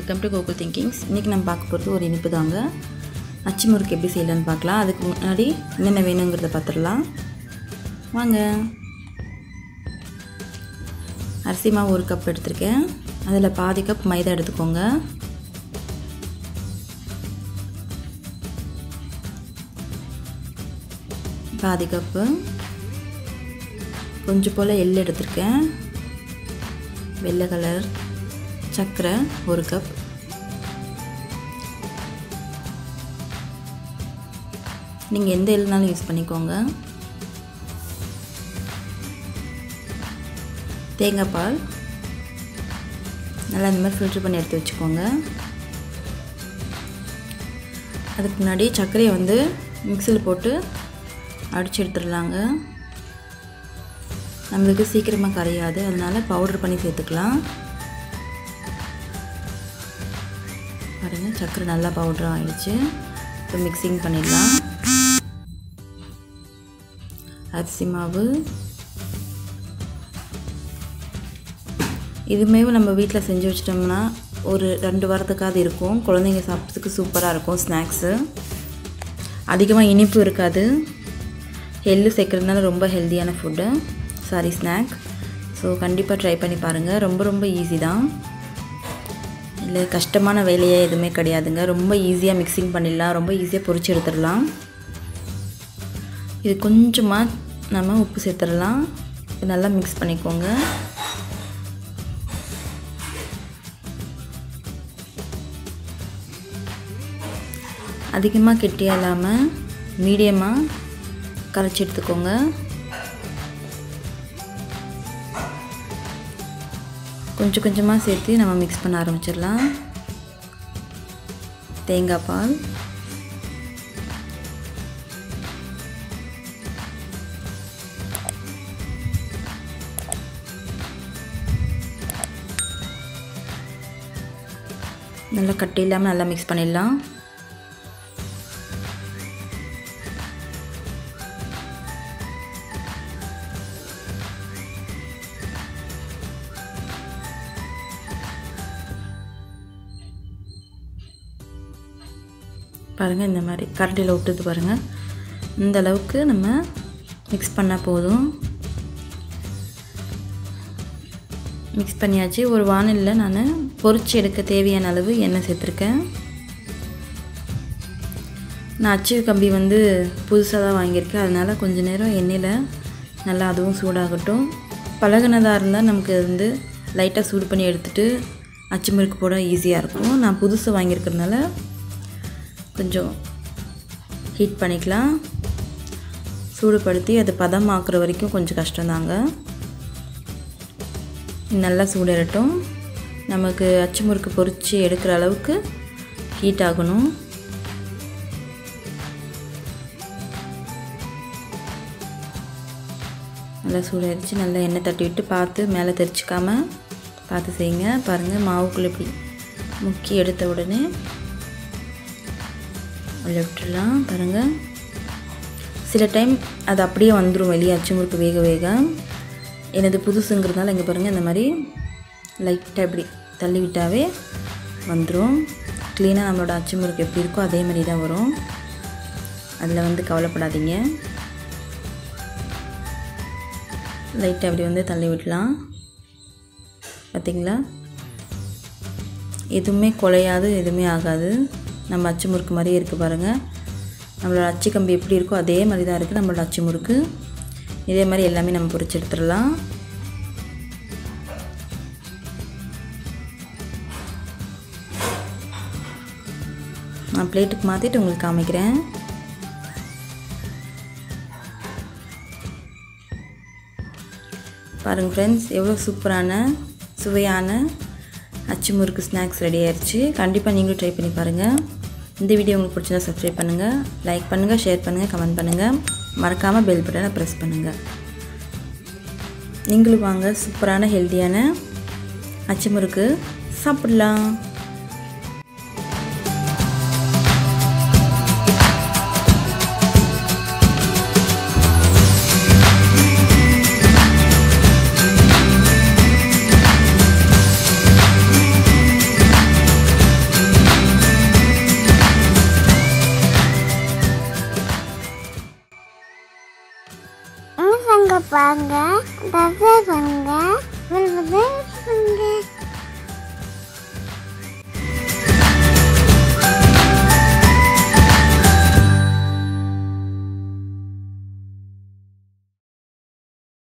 welcome to Gokul thinkings இன்றைக்கி நம்ம பார்க்க போகிறது ஒரு இனிப்பு தாங்க அச்சு முறுக்கு எப்படி செய்யலான்னு பார்க்கலாம் அதுக்கு முன்னாடி என்னென்ன வேணுங்கிறத பார்த்துடலாம் வாங்க அரிசி மாவு ஒரு கப் எடுத்திருக்கேன் அதில் பாதி கப் மைதா எடுத்துக்கோங்க பாதி கப்பு கொஞ்சம் போல் எள் எடுத்திருக்கேன் வெள்ளை கலர் சர்க்கரை ஒரு கப் நீங்கள் எந்த எள்னாலும் யூஸ் பண்ணிக்கோங்க தேங்காய் பால் நல்லா இந்த மாதிரி ஃபில்ட்ரு பண்ணி எடுத்து வச்சுக்கோங்க அதுக்கு முன்னாடி சர்க்கரையை வந்து மிக்சியில் போட்டு அடித்து எடுத்துடலாங்க நம்மளுக்கு சீக்கிரமாக கரையாது அதனால் பவுடர் பண்ணி சேர்த்துக்கலாம் பாருங்கள் சர்க்கரை நல்லா பவுடர் ஆகிடுச்சு இப்போ மிக்சிங் பண்ணிடலாம் அரிசி மாவு இதுவுமே நம்ம வீட்டில் செஞ்சு வச்சிட்டோம்னா ஒரு ரெண்டு வாரத்துக்காவது இருக்கும் குழந்தைங்க சாப்பிட்றதுக்கு சூப்பராக இருக்கும் ஸ்நாக்ஸு அதிகமாக இனிப்பு இருக்காது எள்ளு சேர்க்குறதுனால ரொம்ப ஹெல்த்தியான ஃபுட்டு சாரி ஸ்நாக் ஸோ கண்டிப்பாக ட்ரை பண்ணி பாருங்கள் ரொம்ப ரொம்ப ஈஸி தான் இல்லை கஷ்டமான வேலையே எதுவுமே கிடையாதுங்க ரொம்ப ஈஸியாக மிக்சிங் பண்ணிடலாம் ரொம்ப ஈஸியாக பொரிச்சு எடுத்துடலாம் இது கொஞ்சமாக நம்ம உப்பு சேர்த்துடலாம் நல்லா மிக்ஸ் பண்ணிக்கோங்க அதிகமாக கெட்டியாக இல்லாமல் மீடியமாக கரைச்சி எடுத்துக்கோங்க கொஞ்சம் கொஞ்சமாக சேர்த்து நம்ம மிக்ஸ் பண்ண ஆரம்பிச்சிடலாம் தேங்காய் பால் நல்லா கட்டி இல்லாமல் நல்லா மிக்ஸ் பண்ணிடலாம் பாருங்கள் இந்த மாதிரி கரண்டியில் விட்டுது பாருங்கள் இந்த அளவுக்கு நம்ம மிக்ஸ் பண்ணால் போதும் மிக்ஸ் பண்ணியாச்சு ஒரு வானலில் நான் பொரிச்சு எடுக்க தேவையான அளவு எண்ணெய் சேர்த்துருக்கேன் நான் அச்சு கம்பி வந்து புதுசாக தான் வாங்கியிருக்கேன் அதனால் கொஞ்சம் நேரம் எண்ணெயில் நல்லா அதுவும் சூடாகட்டும் பழகினதாக இருந்தால் நமக்கு வந்து லைட்டாக சூடு பண்ணி எடுத்துகிட்டு அச்சு முறுக்கு போட ஈஸியாக இருக்கும் நான் புதுசு வாங்கியிருக்கிறதுனால கொஞ்சம் ஹீட் பண்ணிக்கலாம் சூடுபடுத்தி அது பதமாக்குற வரைக்கும் கொஞ்சம் கஷ்டம்தாங்க நல்லா சூடேறட்டும் நமக்கு அச்சு முறுக்கு பொறிச்சு எடுக்கிற அளவுக்கு ஹீட் ஆகணும் நல்லா சூடாயிருச்சு நல்லா எண்ணெய் தட்டி விட்டு பார்த்து மேலே தெரிச்சிக்காமல் பார்த்து செய்யுங்க பாருங்கள் மாவுக்குள்ளே இப்படி முக்கி எடுத்த உடனே உள்ள விட்டுடலாம் பாருங்கள் சில டைம் அது அப்படியே வந்துடும் வெளியே அச்சு முறுக்கு வேக வேக எனது புதுசுங்கிறதுனால இங்கே பாருங்கள் இந்த மாதிரி லைட்டாக இப்படி தள்ளி விட்டாவே வந்துடும் க்ளீனாக நம்மளோட அச்சு முறுக்கு எப்படி இருக்கோ அதே மாதிரி தான் வரும் அதில் வந்து கவலைப்படாதீங்க லைட்டாக அப்படி வந்து தள்ளி விடலாம் பார்த்திங்களா எதுவுமே குலையாது எதுவுமே ஆகாது நம்ம அச்சு முறுக்கு மாதிரியே இருக்குது பாருங்கள் நம்மளோட அச்சு கம்பி எப்படி இருக்கோ அதே மாதிரி தான் இருக்குது நம்மளோட அச்சு முறுக்கு இதே மாதிரி எல்லாமே நம்ம பொரிச்சு எடுத்துடலாம் நான் பிளேட்டுக்கு மாற்றிட்டு உங்களுக்கு காமிக்கிறேன் பாருங்கள் ஃப்ரெண்ட்ஸ் எவ்வளோ சூப்பரான சுவையான அச்சு முறுக்கு ஸ்நாக்ஸ் ரெடி ஆயிடுச்சு கண்டிப்பாக நீங்களும் ட்ரை பண்ணி பாருங்கள் இந்த வீடியோ உங்களுக்கு பிடிச்சிருந்தா சப்ஸ்கிரைப் பண்ணுங்கள் லைக் பண்ணுங்கள் ஷேர் பண்ணுங்கள் கமெண்ட் பண்ணுங்கள் மறக்காமல் பெல் பட்டனை ப்ரெஸ் பண்ணுங்கள் நீங்களும் வாங்க சூப்பரான ஹெல்த்தியான அச்சு முறுக்கு சாப்பிடலாம் வாங்க சப்ஸ்கிரைப் பண்ணுங்க